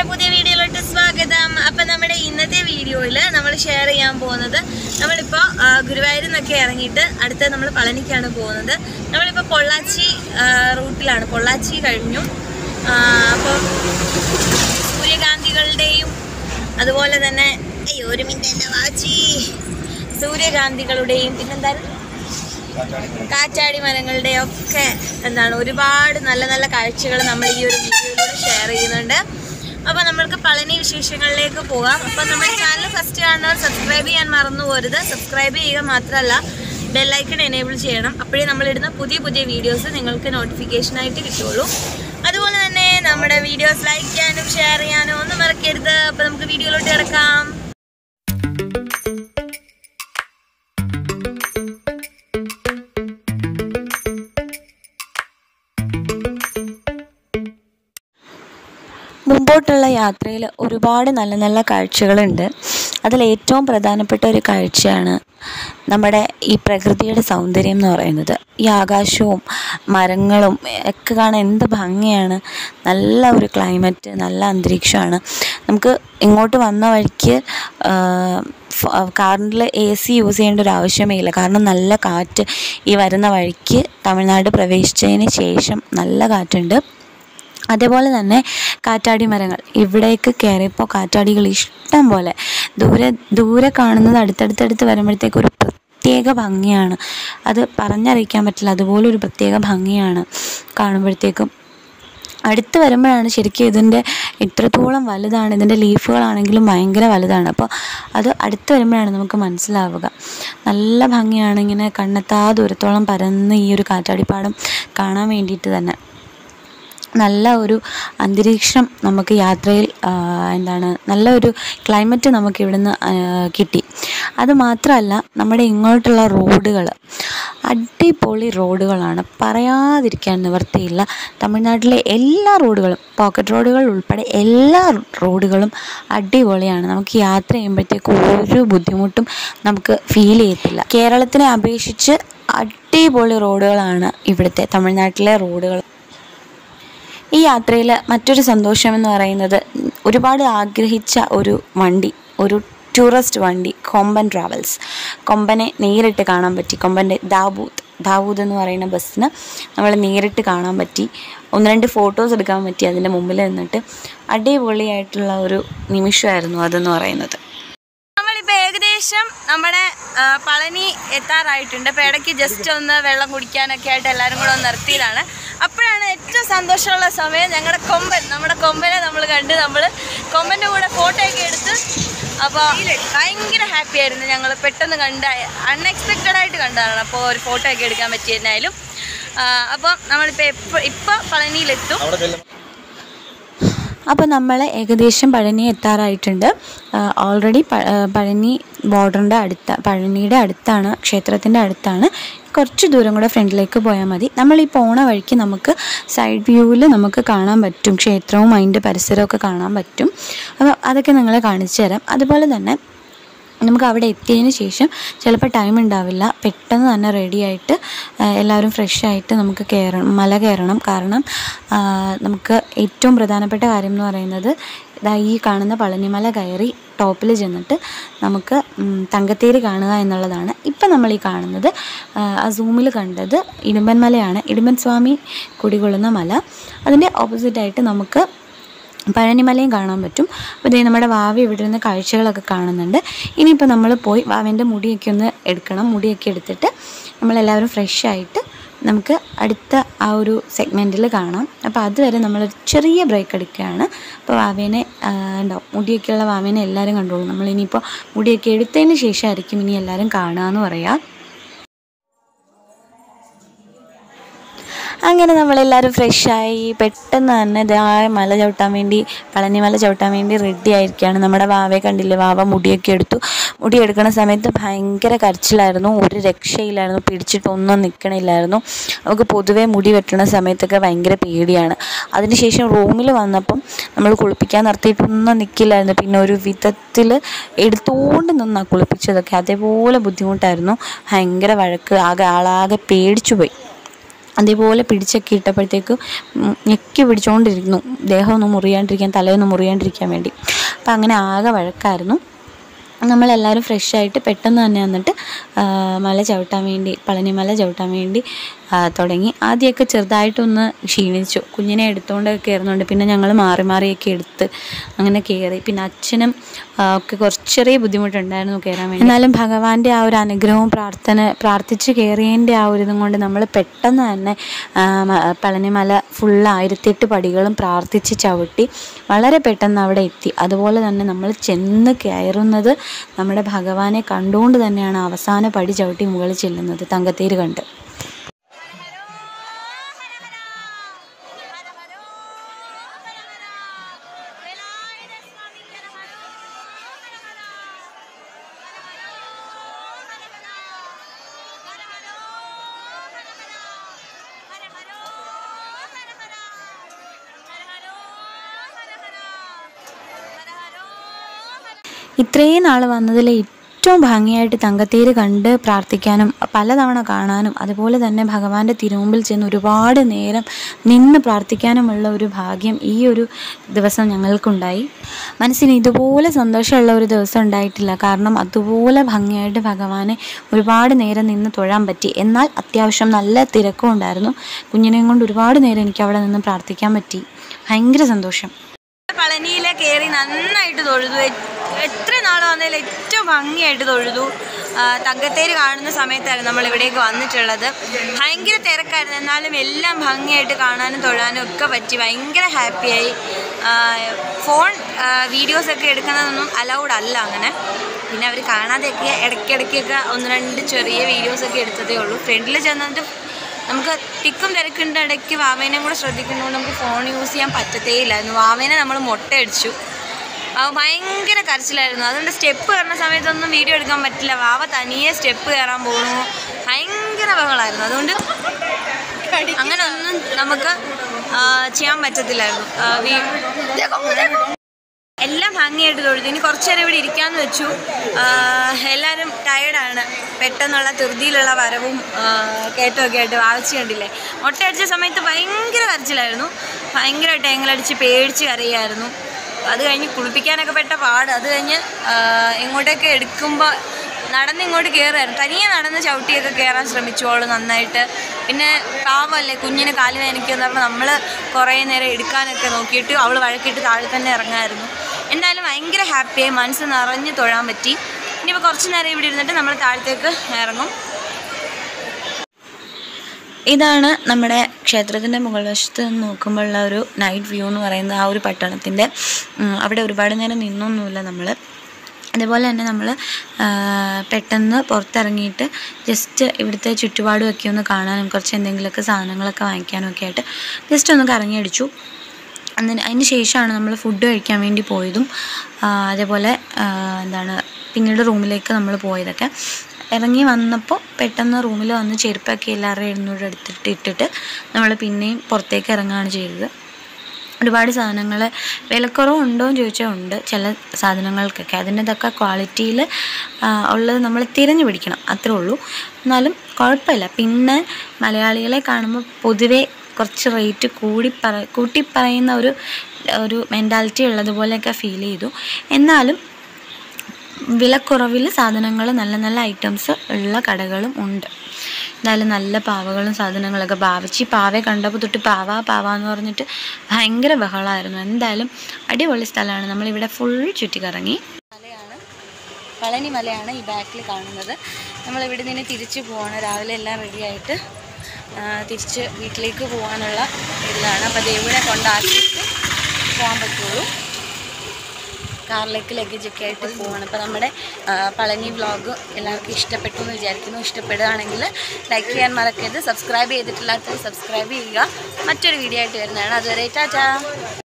നമ്മുടെ പുതിയ വീഡിയോയിലോട്ട് സ്വാഗതം അപ്പം നമ്മുടെ ഇന്നത്തെ വീഡിയോയിൽ നമ്മൾ ഷെയർ ചെയ്യാൻ പോകുന്നത് നമ്മളിപ്പോൾ ഗുരുവായൂരിൽ നിന്നൊക്കെ ഇറങ്ങിയിട്ട് അടുത്ത നമ്മൾ പളനിക്കാണ് പോകുന്നത് നമ്മളിപ്പോൾ പൊള്ളാച്ചി ആ, റൂട്ടിലാണ് പൊള്ളാച്ചി കഴിഞ്ഞു അപ്പോൾ സൂര്യകാന്തികളുടെയും അതുപോലെ തന്നെ അയ്യോ ഒരു മിനിറ്റ് എൻ്റെ വാച്ചി സൂര്യകാന്തികളുടെയും പിന്നെന്തായാലും കാറ്റാടി മരങ്ങളുടെ ഒക്കെ എന്താണ് ഒരുപാട് നല്ല നല്ല കാഴ്ചകൾ നമ്മൾ ഈ ഒരു വീഡിയോയിലൂടെ ഷെയർ ചെയ്യുന്നുണ്ട് അപ്പോൾ നമ്മൾക്ക് പളനി വിശേഷങ്ങളിലേക്ക് പോകാം അപ്പോൾ നമ്മുടെ ചാനൽ ഫസ്റ്റ് കാണുന്നവർ സബ്സ്ക്രൈബ് ചെയ്യാൻ മറന്നു പോരുത് സബ്സ്ക്രൈബ് ചെയ്യുക മാത്രമല്ല ബെല്ലൈക്കൺ എനേബിൾ ചെയ്യണം അപ്പോഴേ നമ്മളിടുന്ന പുതിയ പുതിയ വീഡിയോസ് നിങ്ങൾക്ക് നോട്ടിഫിക്കേഷനായിട്ട് കിട്ടുള്ളൂ അതുപോലെ തന്നെ നമ്മുടെ വീഡിയോസ് ലൈക്ക് ചെയ്യാനും ഷെയർ ചെയ്യാനും ഒന്നും മറക്കരുത് അപ്പോൾ നമുക്ക് വീഡിയോയിലോട്ട് കിടക്കാം മുമ്പോട്ടുള്ള യാത്രയിൽ ഒരുപാട് നല്ല നല്ല കാഴ്ചകളുണ്ട് അതിൽ ഏറ്റവും പ്രധാനപ്പെട്ട ഒരു കാഴ്ചയാണ് നമ്മുടെ ഈ പ്രകൃതിയുടെ സൗന്ദര്യം എന്ന് പറയുന്നത് ഈ ആകാശവും മരങ്ങളും ഒക്കെ കാണാൻ എന്ത് ഭംഗിയാണ് നല്ല ഒരു ക്ലൈമറ്റ് നല്ല അന്തരീക്ഷമാണ് നമുക്ക് ഇങ്ങോട്ട് വന്ന വഴിക്ക് കാറിൽ എ സി യൂസ് ചെയ്യേണ്ട ഒരു ആവശ്യമേ ഇല്ല കാരണം നല്ല കാറ്റ് ഈ വരുന്ന വഴിക്ക് തമിഴ്നാട് പ്രവേശിച്ചതിന് ശേഷം നല്ല കാറ്റുണ്ട് അതേപോലെ തന്നെ കാറ്റാടി മരങ്ങൾ ഇവിടേക്ക് കയറിയപ്പോൾ കാറ്റാടികൾ ഇഷ്ടം പോലെ ദൂരെ ദൂരെ കാണുന്നത് അടുത്തടുത്തടുത്ത് വരുമ്പോഴത്തേക്ക് ഒരു പ്രത്യേക ഭംഗിയാണ് അത് പറഞ്ഞറിയിക്കാൻ പറ്റില്ല അതുപോലെ ഒരു പ്രത്യേക ഭംഗിയാണ് കാണുമ്പോഴത്തേക്കും അടുത്ത് വരുമ്പോഴാണ് ശരിക്കും ഇതിൻ്റെ ഇത്രത്തോളം വലുതാണ് ഇതിൻ്റെ ലീഫുകളാണെങ്കിലും ഭയങ്കര വലുതാണ് അപ്പോൾ അത് അടുത്ത് വരുമ്പോഴാണ് നമുക്ക് മനസ്സിലാവുക നല്ല ഭംഗിയാണ് ഇങ്ങനെ കണ്ണെത്താ ദൂരത്തോളം പരന്ന് ഈ ഒരു കാറ്റാടിപ്പാടം കാണാൻ വേണ്ടിയിട്ട് തന്നെ നല്ല ഒരു അന്തരീക്ഷം നമുക്ക് യാത്രയിൽ ആ, എന്താണ് നല്ല ഒരു ക്ലൈമറ്റ് നമുക്ക് ഇവിടുന്ന് ആ, കിട്ടി അത് മാത്രമല്ല നമ്മുടെ ഇങ്ങോട്ടുള്ള റോഡുകൾ അടിപൊളി റോഡുകളാണ് പറയാതിരിക്കാൻ നിവർത്തിയില്ല തമിഴ്നാട്ടിലെ എല്ലാ റോഡുകളും പോക്കറ്റ് റോഡുകൾ ഉൾപ്പെടെ എല്ലാ റോഡുകളും അടിപൊളിയാണ് നമുക്ക് യാത്ര ചെയ്യുമ്പോഴത്തേക്ക് ഒരു ബുദ്ധിമുട്ടും നമുക്ക് ഫീൽ ചെയ്യത്തില്ല കേരളത്തിനെ അപേക്ഷിച്ച് അടിപൊളി റോഡുകളാണ് ഇവിടുത്തെ തമിഴ്നാട്ടിലെ റോഡുകൾ ഈ യാത്രയിൽ മറ്റൊരു സന്തോഷം എന്ന് പറയുന്നത് ഒരുപാട് ആഗ്രഹിച്ച ഒരു വണ്ടി ഒരു ടൂറിസ്റ്റ് വണ്ടി കൊമ്പൻ ട്രാവൽസ് കൊമ്പനെ നേരിട്ട് കാണാൻ പറ്റി കൊമ്പൻ്റെ ദാവൂത്ത് ദാവൂദ് എന്ന് പറയുന്ന ബസ്സിന് നമ്മൾ നേരിട്ട് കാണാൻ പറ്റി ഒന്ന് രണ്ട് ഫോട്ടോസ് എടുക്കാൻ പറ്റി അതിൻ്റെ മുമ്പിൽ നിന്നിട്ട് അടിപൊളിയായിട്ടുള്ള ഒരു നിമിഷമായിരുന്നു അതെന്ന് പറയുന്നത് നമ്മളിപ്പോൾ ഏകദേശം നമ്മുടെ ആ, പളനി എത്താറായിട്ടുണ്ട് അപ്പോൾ ഇടയ്ക്ക് ജസ്റ്റ് ഒന്ന് വെള്ളം കുടിക്കാനൊക്കെ ആയിട്ട് എല്ലാവരും കൂടെ ഒന്ന് നിർത്തിയതാണ് അപ്പോഴാണ് ഏറ്റവും സന്തോഷമുള്ള സമയം ഞങ്ങളുടെ കൊമ്പൻ നമ്മുടെ കൊമ്പനെ നമ്മൾ കണ്ട് നമ്മൾ കൊമ്പൻ്റെ കൂടെ ഫോട്ടോ ഒക്കെ എടുത്ത് അപ്പോൾ ഭയങ്കര ഹാപ്പി ആയിരുന്നു ഞങ്ങൾ പെട്ടെന്ന് കണ്ട അൺഎക്സ്പെക്റ്റഡ് ആയിട്ട് കണ്ടതാണ് അപ്പോൾ ഒരു ഫോട്ടോ ഒക്കെ എടുക്കാൻ പറ്റിയിരുന്നാലും അപ്പോൾ നമ്മളിപ്പോൾ എപ്പോൾ ഇപ്പോൾ പളനിയിലെത്തും അപ്പോൾ നമ്മൾ ഏകദേശം പഴനി എത്താറായിട്ടുണ്ട് ഓൾറെഡി പഴനി ബോർഡറിൻ്റെ അടുത്ത പഴനിയുടെ അടുത്താണ് ക്ഷേത്രത്തിൻ്റെ അടുത്താണ് കുറച്ച് ദൂരം കൂടെ ഫ്രണ്ടിലേക്ക് പോയാൽ മതി നമ്മൾ ഈ പോണ വഴിക്ക് നമുക്ക് സൈഡ് വ്യൂവിൽ നമുക്ക് കാണാൻ പറ്റും ക്ഷേത്രവും അതിൻ്റെ പരിസരമൊക്കെ കാണാൻ പറ്റും അപ്പോൾ അതൊക്കെ നിങ്ങളെ കാണിച്ചു തരാം അതുപോലെ തന്നെ നമുക്ക് അവിടെ എത്തിയതിന് ശേഷം ചിലപ്പോൾ ടൈം ഉണ്ടാവില്ല പെട്ടെന്ന് തന്നെ റെഡിയായിട്ട് എല്ലാവരും ഫ്രഷ് ആയിട്ട് നമുക്ക് കയറണം മല കയറണം കാരണം ആ, നമുക്ക് ഏറ്റവും പ്രധാനപ്പെട്ട കാര്യം എന്ന് പറയുന്നത് ഇതാ ഈ കാണുന്ന പളനിമല കയറി ടോപ്പിൽ ചെന്നിട്ട് നമുക്ക് ഉം, തങ്കത്തേര് കാണുക എന്നുള്ളതാണ് ഇപ്പം നമ്മൾ ഈ കാണുന്നത് ആ, ആ സൂമിൽ കണ്ടത് ഇടുമ്പൻ മലയാണ് ഇടുമ്പൻ സ്വാമി കുടികൊള്ളുന്ന മല അതിൻ്റെ ഓപ്പോസിറ്റായിട്ട് നമുക്ക് പഴനിമലയും കാണാൻ പറ്റും അപ്പോൾ ഇതേ നമ്മുടെ വാവ ഇവിടെ നിന്ന് കാഴ്ചകളൊക്കെ കാണുന്നുണ്ട് ഇനിയിപ്പോൾ നമ്മൾ പോയി വാവേൻ്റെ മുടിയൊക്കെ ഒന്ന് എടുക്കണം മുടിയൊക്കെ എടുത്തിട്ട് നമ്മളെല്ലാവരും ഫ്രഷ് ആയിട്ട് നമുക്ക് അടുത്ത ആ ഒരു സെഗ്മെൻറ്റിൽ കാണാം അപ്പോൾ അതുവരെ നമ്മളൊരു ചെറിയ ബ്രേക്ക് എടുക്കുകയാണ് അപ്പോൾ വാവേനെ ആ, ഉണ്ടാവും മുടിയൊക്കെയുള്ള വാവേനെ എല്ലാവരും കണ്ടോളും നമ്മളിനിയിപ്പോൾ മുടിയൊക്കെ എടുത്തതിന് ശേഷമായിരിക്കും ഇനി എല്ലാവരും കാണുക എന്ന് പറയാം അങ്ങനെ നമ്മളെല്ലാവരും ഫ്രഷായി പെട്ടെന്ന് തന്നെ ഇതാ മല ചവിട്ടാൻ വേണ്ടി പളനിമല ചവിട്ടാൻ വേണ്ടി റെഡി ആയിരിക്കുകയാണ് നമ്മുടെ വാവയെ കണ്ടില്ലേ വാവ മുടിയൊക്കെ എടുത്തു മുടി എടുക്കുന്ന സമയത്ത് ഭയങ്കര കരച്ചിലായിരുന്നു ഒരു രക്ഷയില്ലായിരുന്നു പിടിച്ചിട്ടൊന്നും നിൽക്കണില്ലായിരുന്നു നമുക്ക് പൊതുവേ മുടി വെട്ടണ സമയത്തൊക്കെ ഭയങ്കര പേടിയാണ് അതിനുശേഷം റൂമിൽ വന്നപ്പം നമ്മൾ കുളിപ്പിക്കാൻ നിർത്തിയിട്ടൊന്നും നിൽക്കില്ലായിരുന്നു പിന്നെ ഒരു വിധത്തിൽ എടുത്തുകൊണ്ട് നിന്നാണ് കുളിപ്പിച്ചതൊക്കെ അതേപോലെ ബുദ്ധിമുട്ടായിരുന്നു ഭയങ്കര വഴക്ക് ആകെ ആളാകെ പേടിച്ചു പോയി അതേപോലെ പിടിച്ചൊക്കെ ഇട്ടപ്പോഴത്തേക്ക് ഉം, ഞെക്കി പിടിച്ചുകൊണ്ടിരുന്നു ദേഹമൊന്നും മുറിയാണ്ടിരിക്കാൻ തലയൊന്നും മുറിയാണ്ടിരിക്കാൻ വേണ്ടി അപ്പം അങ്ങനെ ആകെ വഴക്കായിരുന്നു നമ്മളെല്ലാവരും ഫ്രഷ് ആയിട്ട് പെട്ടെന്ന് തന്നെ വന്നിട്ട് ആ, മല ചവിട്ടാൻ വേണ്ടി പളനിമല ചവിട്ടാൻ വേണ്ടി ആ, തുടങ്ങി ആദ്യമൊക്കെ ചെറുതായിട്ടൊന്ന് ക്ഷീണിച്ചു കുഞ്ഞിനെ എടുത്തുകൊണ്ടൊക്കെ കയറുന്നുണ്ട് പിന്നെ ഞങ്ങൾ മാറി മാറിയൊക്കെ എടുത്ത് അങ്ങനെ കയറി പിന്നെ അച്ഛനും ആ, ഒക്കെ കുറച്ച് ചെറിയ ബുദ്ധിമുട്ടുണ്ടായിരുന്നു കയറാൻ വേണ്ടി എന്നാലും ഭഗവാന്റെ ആ ഒരു അനുഗ്രഹവും പ്രാർത്ഥന പ്രാർത്ഥിച്ച് കയറിയതിൻ്റെ ആ ഒരു ഇതും കൊണ്ട് നമ്മൾ പെട്ടെന്ന് തന്നെ ആ, മ- പളനിമല ഫുള്ള് ആയിരത്തിയെട്ട് പടികളും പ്രാർത്ഥിച്ച് ചവിട്ടി വളരെ പെട്ടെന്ന് അവിടെ എത്തി അതുപോലെ തന്നെ നമ്മൾ ചെന്ന് കയറുന്നത് നമ്മുടെ ഭഗവാനെ കണ്ടുകൊണ്ട് തന്നെയാണ് അവസാന പടി ചവിട്ടി മുകളിൽ ചെല്ലുന്നത് തങ്കത്തേര് കണ്ട് ഇത്രയും നാൾ വന്നതിൽ ഏറ്റവും ഭംഗിയായിട്ട് തങ്കത്തേര് കണ്ട് പ്രാർത്ഥിക്കാനും പലതവണ കാണാനും അതുപോലെ തന്നെ ഭഗവാന്റെ തിരുമുമ്പിൽ ചെന്ന് ഒരുപാട് നേരം നിന്ന് പ്രാർത്ഥിക്കാനുമുള്ള ഒരു ഭാഗ്യം ഈ ഒരു ദിവസം ഞങ്ങൾക്കുണ്ടായി മനസ്സിന് ഇതുപോലെ സന്തോഷമുള്ള ഒരു ദിവസം ഉണ്ടായിട്ടില്ല കാരണം അതുപോലെ ഭംഗിയായിട്ട് ഭഗവാനെ ഒരുപാട് നേരം നിന്ന് തൊഴാൻ പറ്റി എന്നാൽ അത്യാവശ്യം നല്ല തിരക്കും ഉണ്ടായിരുന്നു കുഞ്ഞിനെയും കൊണ്ട് ഒരുപാട് നേരം എനിക്ക് അവിടെ നിന്ന് പ്രാർത്ഥിക്കാൻ പറ്റി ഭയങ്കര സന്തോഷം പളനിയിലെ കയറി നന്നായിട്ട് തൊഴുതു എ- എത്ര നാൾ വന്നതിൽ ഏറ്റവും ഭംഗിയായിട്ട് തൊഴുതു ആ, തങ്കത്തേര് കാണുന്ന സമയത്തായിരുന്നു നമ്മൾ ഇവിടേക്ക് വന്നിട്ടുള്ളത് ഭയങ്കര തിരക്കായിരുന്നു എന്നാലും എല്ലാം ഭംഗിയായിട്ട് കാണാനും തൊഴാനും ഒക്കെ പറ്റി ഭയങ്കര ഹാപ്പിയായി ഫോൺ വീഡിയോസൊക്കെ എടുക്കുന്നതൊന്നും അലൗഡ് അല്ല അങ്ങനെ പിന്നെ അവർ കാണാതെയൊക്കെ ഇടയ്ക്കിടയ്ക്കൊക്കെ ഒന്ന് രണ്ട് ചെറിയ വീഡിയോസൊക്കെ എടുത്തതേ ഉള്ളൂ ഫ്രണ്ടിൽ ചെന്നിട്ട് നമുക്ക് തിക്കും തിരക്കിൻ്റെ ഇടയ്ക്ക് വാവേനെയും കൂടെ ശ്രദ്ധിക്കുന്നതുകൊണ്ട് നമുക്ക് ഫോൺ യൂസ് ചെയ്യാൻ പറ്റത്തേ ഇല്ലായിരുന്നു വാവേനെ നമ്മൾ മുട്ടയടിച്ചു അവ ഭയങ്കര കരച്ചിലായിരുന്നു അതുകൊണ്ട് സ്റ്റെപ്പ് കയറുന്ന സമയത്തൊന്നും വീഡിയോ എടുക്കാൻ പറ്റില്ല വാവ തനിയെ സ്റ്റെപ്പ് കയറാൻ പോകണു ഭയങ്കര ബഹളമായിരുന്നു അതുകൊണ്ട് അങ്ങനെ ഒന്നും നമുക്ക് ആ, ചെയ്യാൻ പറ്റത്തില്ലായിരുന്നു ആ, വീ- എല്ലാം ഭംഗിയായിട്ട് തൊഴുതു ഇനി കുറച്ച് നേരം ഇവിടെ ഇരിക്കാമെന്ന് വെച്ചു ആഹ് എല്ലാവരും ടയർഡാണ് പെട്ടെന്നുള്ള ധൃതിയിലുള്ള വരവും ആഹ് കയറ്റമൊക്കെ ആയിട്ട് വാവച്ച് കണ്ടില്ലേ മുട്ടയടിച്ച സമയത്ത് ഭയങ്കര കരച്ചിലായിരുന്നു ഭയങ്കരമായിട്ട് എങ്ങളടിച്ച് പേടിച്ച് കരയായിരുന്നു അത് കഴിഞ്ഞ് കുളിപ്പിക്കാനൊക്കെ പെട്ട പാട് അത് കഴിഞ്ഞ് ആഹ് ഇങ്ങോട്ടൊക്കെ എടുക്കുമ്പോൾ നടന്ന് ഇങ്ങോട്ട് കയറുമായിരുന്നു തനിയെ നടന്ന് ചവിട്ടിയൊക്കെ കയറാൻ ശ്രമിച്ചു അവള് നന്നായിട്ട് പിന്നെ പാവമല്ലേ കുഞ്ഞിന് കാല് വേദനിക്കുമെന്ന് പറഞ്ഞാൽ നമ്മൾ കുറേ നേരം എടുക്കാനൊക്കെ നോക്കിയിട്ട് അവൾ വഴക്കിട്ട് താഴെ തന്നെ ഇറങ്ങായിരുന്നു എന്തായാലും ഭയങ്കര ഹാപ്പിയായി മനസ്സ് നിറഞ്ഞ് തൊഴാൻ പറ്റി ഇനിയിപ്പോൾ കുറച്ച് നേരം ഇവിടെ ഇരുന്നിട്ട് നമ്മൾ താഴത്തേക്ക് ഇറങ്ങും ഇതാണ് നമ്മുടെ ക്ഷേത്രത്തിൻ്റെ മുകൾ വശത്ത് നിന്ന് നോക്കുമ്പോഴുള്ള ഒരു നൈറ്റ് വ്യൂ എന്ന് പറയുന്നത് ആ ഒരു പട്ടണത്തിൻ്റെ ഉം, അവിടെ ഒരുപാട് നേരം നിന്നൊന്നുമില്ല നമ്മൾ അതേപോലെ തന്നെ നമ്മൾ പെട്ടെന്ന് പുറത്തിറങ്ങിയിട്ട് ജസ്റ്റ് ഇവിടുത്തെ ചുറ്റുപാടുമൊക്കെ ഒന്ന് കാണാനും കുറച്ച് എന്തെങ്കിലുമൊക്കെ സാധനങ്ങളൊക്കെ വാങ്ങിക്കാനും ഒക്കെ ആയിട്ട് ജസ്റ്റ് ഒന്ന് കറങ്ങി അടിച്ചു അതിന് അതിന് ശേഷമാണ് നമ്മൾ ഫുഡ് കഴിക്കാൻ വേണ്ടി പോയതും ആ, അതേപോലെ ആ, എന്താണ് പിന്നീട് റൂമിലേക്ക് നമ്മൾ പോയതൊക്കെ ഇറങ്ങി വന്നപ്പോൾ പെട്ടെന്ന് റൂമിൽ വന്ന് ചെരുപ്പൊക്കെ എല്ലാവരുടെയും എഴുന്നൂറ് എടുത്തിട്ട് ഇട്ടിട്ട് നമ്മൾ പിന്നെയും പുറത്തേക്ക് ഇറങ്ങുകയാണ് ചെയ്തത് ഒരുപാട് സാധനങ്ങൾ വിലക്കുറവുണ്ടോ എന്ന് ചോദിച്ചാൽ ഉണ്ട് ചില സാധനങ്ങൾക്കൊക്കെ അതിൻ്റെതൊക്കെ ക്വാളിറ്റിയിൽ ഉള്ളത് നമ്മൾ തിരഞ്ഞു പിടിക്കണം അത്രേ ഉള്ളൂ എന്നാലും കുഴപ്പമില്ല പിന്നെ മലയാളികളെ കാണുമ്പോൾ പൊതുവേ കുറച്ച് റേറ്റ് കൂടി പറ കൂട്ടി പറയുന്ന ഒരു ഒരു മെൻറ്റാലിറ്റി ഉള്ളതുപോലെയൊക്കെ ഫീൽ ചെയ്തു എന്നാലും വിലക്കുറവിൽ സാധനങ്ങൾ നല്ല നല്ല ഐറ്റംസ് ഉള്ള കടകളും ഉണ്ട് എന്തായാലും നല്ല പാവകളും സാധനങ്ങളൊക്കെ ഭാവിച്ച് പാവയെ കണ്ടപ്പോൾ തൊട്ട് പാവ പാവ എന്ന് പറഞ്ഞിട്ട് ഭയങ്കര ബഹളമായിരുന്നു എന്തായാലും അടിപൊളി സ്ഥലമാണ് നമ്മളിവിടെ ഫുൾ ചുറ്റിക്കറങ്ങി മലയാണ് പളനി മലയാണ് ഈ ബാക്കിൽ കാണുന്നത് നമ്മൾ ഇവിടെ നിന്ന് തിരിച്ചു പോവാണ് രാവിലെ എല്ലാം റെഡിയായിട്ട് തിരിച്ച് വീട്ടിലേക്ക് പോകാനുള്ള ഇതിലാണ് അപ്പോൾ ദേവിനെ കൊണ്ടാക്കിയിട്ട് പോകാൻ പറ്റുള്ളൂ കാറിലേക്ക് ലഗേജൊക്കെ ആയിട്ട് പോവാണ് അപ്പോൾ നമ്മുടെ ആ, പളനി വ്ളോഗ് എല്ലാവർക്കും ഇഷ്ടപ്പെട്ടു എന്ന് വിചാരിക്കുന്നു ഇഷ്ടപ്പെടുകയാണെങ്കിൽ ലൈക്ക് ചെയ്യാൻ മറക്കരുത് സബ്സ്ക്രൈബ് ചെയ്തിട്ടില്ലാത്തവർ സബ്സ്ക്രൈബ് ചെയ്യുക മറ്റൊരു വീഡിയോ ആയിട്ട് വരുന്നതാണ് അതുവരെ ടാറ്റാ